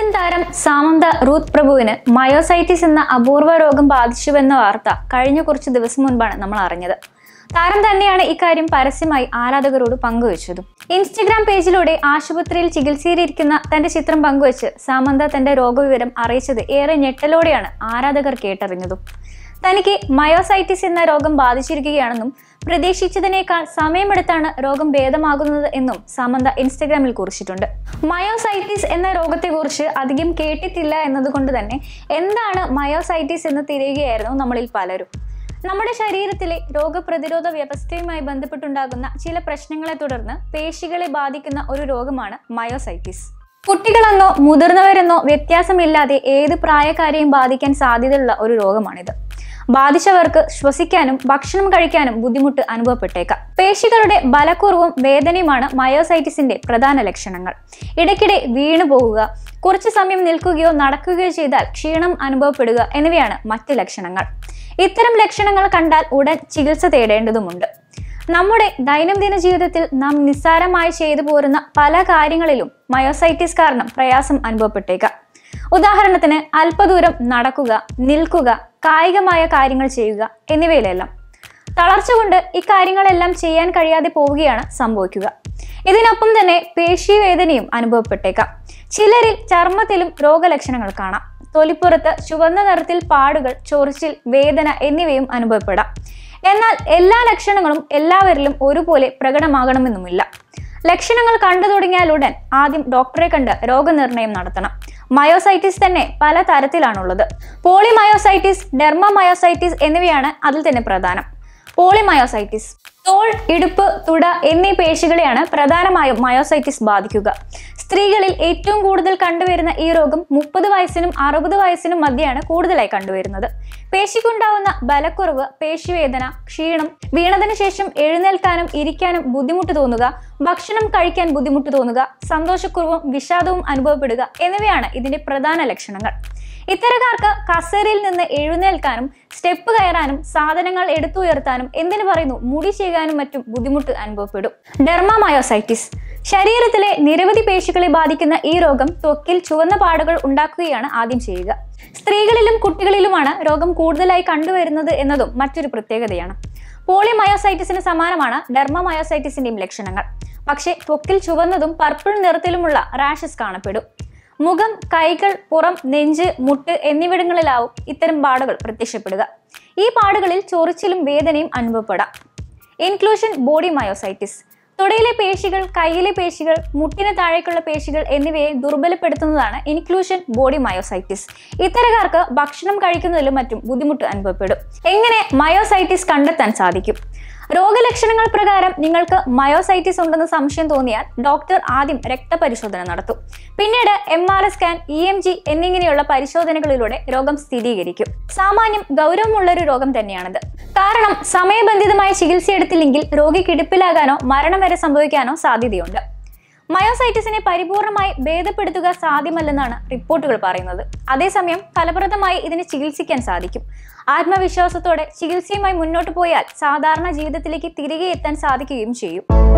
Indian താരം Samantha Ruth പ്രഭുവിന് myositis എന്ന അപൂർവ രോഗം ബാധിച്ചുവെന്ന വാർത്ത കഴിഞ്ഞ കുറച്ച് ദിവസം മുൻപാണ് നമ്മൾ അറിഞ്ഞത് താരം തന്നെയാണ് ഇക്കാര്യം പരസ്യമായി ആരാധകരോട് പങ്കുവച്ചതും ഇൻസ്റ്റഗ്രാം പേജിലൂടെ ആശുപത്രിയിൽ ചികിത്സയിലിരിക്കുന്ന തന്റെ ചിത്രം പങ്കുവച്ച് സാമന്ത തന്റെ രോഗവിവരം അറിയിച്ചത് ഏറെ ഞെട്ടലോടെയാണ് ആരാധകർ കേട്ടറിഞ്ഞതും തനിക്ക് മയോസൈറ്റിസ് എന്ന രോഗം ബാധിച്ചിരിക്കുകയാണെന്നും പ്രതീക്ഷിച്ചതിനേക്കാൾ സമയമെടുത്താണ് രോഗം ഭേദമാകുന്നത് എന്നും സമന്ത ഇൻസ്റ്റഗ്രാമിൽ കുറിച്ചിട്ടുണ്ട് മയോസൈറ്റിസ് എന്ന രോഗത്തെക്കുറിച്ച് അധികം കേട്ടിട്ടില്ല എന്നതുകൊണ്ട് തന്നെ എന്താണ് മയോസൈറ്റിസ് എന്ന് തിരയുകയായിരുന്നു നമ്മളിൽ പലരും നമ്മുടെ ശരീരത്തിലെ രോഗപ്രതിരോധ വ്യവസ്ഥയുമായി ബന്ധപ്പെട്ടുണ്ടാകുന്ന ചില പ്രശ്നങ്ങളെ തുടർന്ന് പേശികളെ ബാധിക്കുന്ന ഒരു രോഗമാണ് മയോസൈറ്റിസ് കുട്ടികളെന്നോ മുതിർന്നവരെന്നോ വ്യത്യാസമില്ലാതെ ഏത് പ്രായക്കാരെയും ബാധിക്കാൻ സാധ്യതയുള്ള ഒരു രോഗമാണിത് ബാധിച്ചവർക്ക് ശ്വസിക്കാനും ഭക്ഷണം കഴിക്കാനും ബുദ്ധിമുട്ട് അനുഭവപ്പെട്ടേക്കാം പേശികളുടെ ബലക്കുറവും വേദനയുമാണ് മയോസൈറ്റിസിന്റെ പ്രധാന ലക്ഷണങ്ങൾ ഇടയ്ക്കിടെ വീണു പോകുക കുറച്ചു സമയം നിൽക്കുകയോ നടക്കുകയോ ചെയ്താൽ ക്ഷീണം അനുഭവപ്പെടുക എന്നിവയാണ് മറ്റ് ലക്ഷണങ്ങൾ ഇത്തരം ലക്ഷണങ്ങൾ കണ്ടാൽ ഉടൻ ചികിത്സ തേടേണ്ടതുമുണ്ട് നമ്മുടെ ദൈനംദിന ജീവിതത്തിൽ നാം നിസ്സാരമായി ചെയ്തു പോരുന്ന പല കാര്യങ്ങളിലും മയോസൈറ്റിസ് കാരണം പ്രയാസം അനുഭവപ്പെട്ടേക്കാം ഉദാഹരണത്തിന് അല്പദൂരം നടക്കുക നിൽക്കുക കായികമായ കാര്യങ്ങൾ ചെയ്യുക എന്നിവയിലെല്ലാം തളർച്ച കൊണ്ട് ഇക്കാര്യങ്ങളെല്ലാം ചെയ്യാൻ കഴിയാതെ പോവുകയാണ് സംഭവിക്കുക ഇതിനൊപ്പം തന്നെ പേശീവേദനയും അനുഭവപ്പെട്ടേക്കാം ചിലരിൽ ചർമ്മത്തിലും രോഗലക്ഷണങ്ങൾ കാണാം തൊലിപ്പുറത്ത് ചുവന്ന നിറത്തിൽ പാടുകൾ ചൊറിച്ചിൽ വേദന എന്നിവയും അനുഭവപ്പെടാം എന്നാൽ എല്ലാ ലക്ഷണങ്ങളും എല്ലാവരിലും ഒരുപോലെ പ്രകടമാകണമെന്നുമില്ല ലക്ഷണങ്ങൾ കണ്ടു തുടങ്ങിയാലുടൻ ആദ്യം ഡോക്ടറെ കണ്ട് രോഗനിർണയം നടത്തണം മയോസൈറ്റിസ് തന്നെ പല തരത്തിലാണുള്ളത് പോളിമയോസൈറ്റിസ് ഡെർമമയോസൈറ്റിസ് എന്നിവയാണ് അതിൽ തന്നെ പ്രധാനം പോളിമയോസൈറ്റിസ് തോൾ ഇടുപ്പ് തുട എന്നീ പേശികളെയാണ് പ്രധാനമായും മയോസൈറ്റിസ് ബാധിക്കുക സ്ത്രീകളിൽ ഏറ്റവും കൂടുതൽ കണ്ടുവരുന്ന ഈ രോഗം മുപ്പത് വയസ്സിനും അറുപത് വയസ്സിനും മധ്യയാണ് കൂടുതലായി കണ്ടുവരുന്നത് പേശിക്കുണ്ടാവുന്ന ബലക്കുറവ് പേശിവേദന ക്ഷീണം വീണതിനു ശേഷം എഴുന്നേൽക്കാനും ഇരിക്കാനും ബുദ്ധിമുട്ട് തോന്നുക ഭക്ഷണം കഴിക്കാൻ ബുദ്ധിമുട്ട് തോന്നുക സന്തോഷക്കുറവും വിഷാദവും അനുഭവപ്പെടുക എന്നിവയാണ് ഇതിന്റെ പ്രധാന ലക്ഷണങ്ങൾ ഇത്തരക്കാർക്ക് കസേരയിൽ നിന്ന് എഴുന്നേൽക്കാനും സ്റ്റെപ്പ് കയറാനും സാധനങ്ങൾ എടുത്തുയർത്താനും എന്തിനു പറയുന്നു മുടി ചെയ്യാനും മറ്റും ബുദ്ധിമുട്ട് അനുഭവപ്പെടും ഡെർമാമയോസൈറ്റിസ് ശരീരത്തിലെ നിരവധി പേശികളെ ബാധിക്കുന്ന ഈ രോഗം ത്വക്കിൽ ചുവന്ന പാടുകൾ ഉണ്ടാക്കുകയാണ് ആദ്യം ചെയ്യുക സ്ത്രീകളിലും കുട്ടികളിലുമാണ് രോഗം കൂടുതലായി കണ്ടുവരുന്നത് എന്നതും മറ്റൊരു പ്രത്യേകതയാണ് പോളിമയോസൈറ്റിസിന് സമാനമാണ് ഡെർമമയോസൈറ്റിസിന്റെയും ലക്ഷണങ്ങൾ പക്ഷേ ത്വക്കിൽ ചുവന്നതും പർപ്പിൾ നിറത്തിലുമുള്ള റാഷസ് കാണപ്പെടും മുഖം കൈകൾ പുറം നെഞ്ച് മുട്ട് എന്നിവിടങ്ങളിലാവും ഇത്തരം പാടുകൾ പ്രത്യക്ഷപ്പെടുക ഈ പാടുകളിൽ ചൊറിച്ചിലും വേദനയും അനുഭവപ്പെടാം ഇൻക്ലൂഷൻ ബോഡി മയോസൈറ്റിസ് തുടയിലെ പേശികൾ കൈയിലെ പേശികൾ മുട്ടിന് താഴേക്കുള്ള പേശികൾ എന്നിവയെ ദുർബലപ്പെടുത്തുന്നതാണ് ഇൻക്ലൂഷൻ ബോഡി മയോസൈറ്റിസ് ഇത്തരക്കാർക്ക് ഭക്ഷണം കഴിക്കുന്നതിലും മറ്റും ബുദ്ധിമുട്ട് അനുഭവപ്പെടും എങ്ങനെ മയോസൈറ്റിസ് കണ്ടെത്താൻ സാധിക്കും രോഗലക്ഷണങ്ങൾ പ്രകാരം നിങ്ങൾക്ക് മയോസൈറ്റിസ് ഉണ്ടെന്ന് സംശയം തോന്നിയാൽ ഡോക്ടർ ആദ്യം രക്തപരിശോധന നടത്തും പിന്നീട് M R I scan E M G എന്നിങ്ങനെയുള്ള പരിശോധനകളിലൂടെ രോഗം സ്ഥിരീകരിക്കും സാമാന്യം ഗൗരവമുള്ളൊരു രോഗം തന്നെയാണിത് കാരണം സമയബന്ധിതമായ ചികിത്സയെടുത്തില്ലെങ്കിൽ രോഗി കിടപ്പിലാകാനോ മരണം വരെ സംഭവിക്കാനോ സാധ്യതയുണ്ട് മയോസൈറ്റിസിനെ പരിപൂർണമായി ഭേദപ്പെടുത്തുക സാധ്യമല്ലെന്നാണ് റിപ്പോർട്ടുകൾ പറയുന്നത് അതേസമയം ഫലപ്രദമായി ഇതിനെ ചികിത്സിക്കാൻ സാധിക്കും ആത്മവിശ്വാസത്തോടെ ചികിത്സയുമായി മുന്നോട്ട് പോയാൽ സാധാരണ ജീവിതത്തിലേക്ക് തിരികെ എത്താൻ സാധിക്കുകയും ചെയ്യും